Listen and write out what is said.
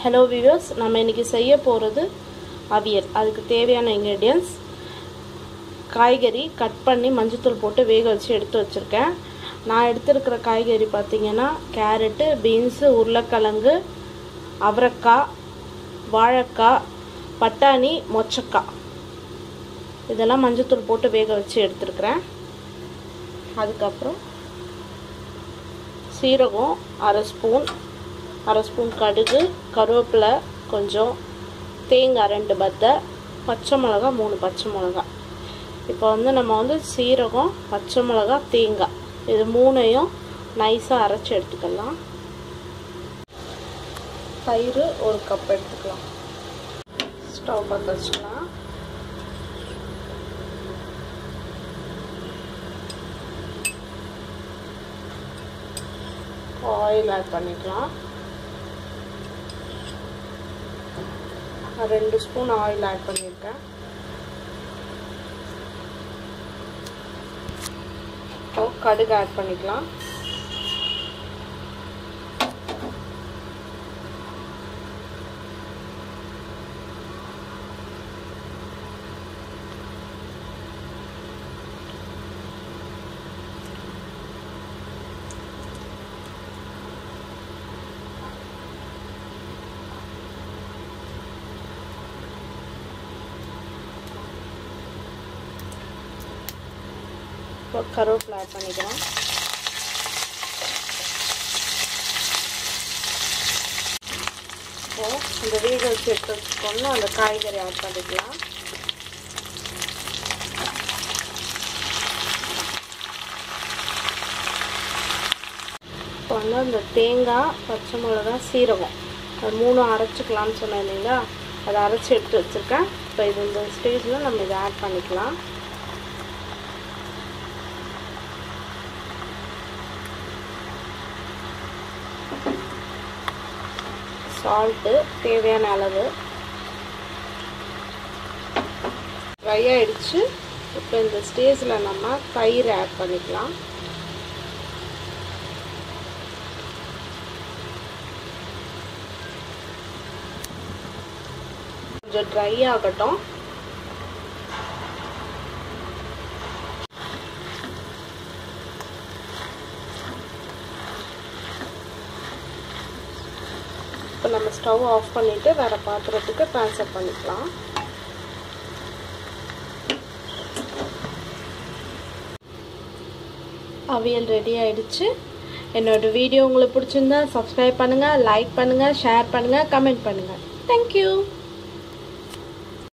hello viewers நம்ம இன்றைக்கி செய்ய போகிறது அவியல் அதுக்கு தேவையான இன்க்ரீடியன்ஸ் காய்கறி கட் பண்ணி மஞ்சத்தூள் போட்டு வேக வச்சு எடுத்து வச்சுருக்கேன் நான் எடுத்துருக்கிற காய்கறி பார்த்திங்கன்னா கேரட்டு பீன்ஸு உருளைக்கிழங்கு அவரைக்காய் வாழைக்காய் பட்டாணி மொச்சக்காய் இதெல்லாம் மஞ்சத்தூள் போட்டு வேக வச்சு எடுத்துருக்கிறேன் அதுக்கப்புறம் சீரகம் அரை ஸ்பூன் அரை ஸ்பூன் கடுகு கருவேப்பிலை கொஞ்சம் தேங்காய் ரெண்டு பத்தை பச்சை மிளகா மூணு பச்சை மிளகா இப்போ வந்து நம்ம வந்து சீரகம் பச்சை மிளகா தேங்காய் இது மூணையும் நைஸாக அரைச்சி எடுத்துக்கலாம் தயிர் ஒரு கப் எடுத்துக்கலாம் ஸ்டவ் பற்ற வச்சுக்கலாம் ஆயில் ஆட் பண்ணிக்கலாம் ரெண்டு ஸ்பூன் ஆயில் ஆட் பண்ணியிருக்கேன் இப்போ கடுகு ஆட் பண்ணிக்கலாம் இப்போ கருவேப்பிலை ஆட் பண்ணிக்கலாம் இப்போ இந்த வேக வச்சு எடுத்து வச்சுக்கோன்னு அந்த காய்கறி ஆட் பண்ணிக்கலாம் இப்போ வந்து அந்த தேங்காய் பச்சை மிளகா சீரகம் அது மூணு அரைச்சிக்கலாம்னு சொன்னேன் இல்லைங்களா அதை அரைச்சி எடுத்து வச்சுருக்கேன் இப்போ இது இந்த ஸ்டேஜில் நம்ம இதை ஆட் பண்ணிக்கலாம் சால்ட்டு தேவையான அளவு ட்ரை ஆகிடுச்சு இப்போ இந்த ஸ்டேஜில் நம்ம தயிர் ஆட் பண்ணிக்கலாம் கொஞ்சம் ட்ரை ஆகட்டும் இப்போ நம்ம ஸ்டவ் ஆஃப் பண்ணிவிட்டு வேறு பாத்திரத்துக்கு ட்ரான்ஸ்ஃபர் பண்ணிக்கலாம் அவியல் ரெடி ஆயிடுச்சு என்னோடய வீடியோ உங்களுக்கு பிடிச்சிருந்தா சப்ஸ்கிரைப் பண்ணுங்கள் லைக் பண்ணுங்கள் ஷேர் பண்ணுங்கள் கமெண்ட் பண்ணுங்கள் தேங்க்யூ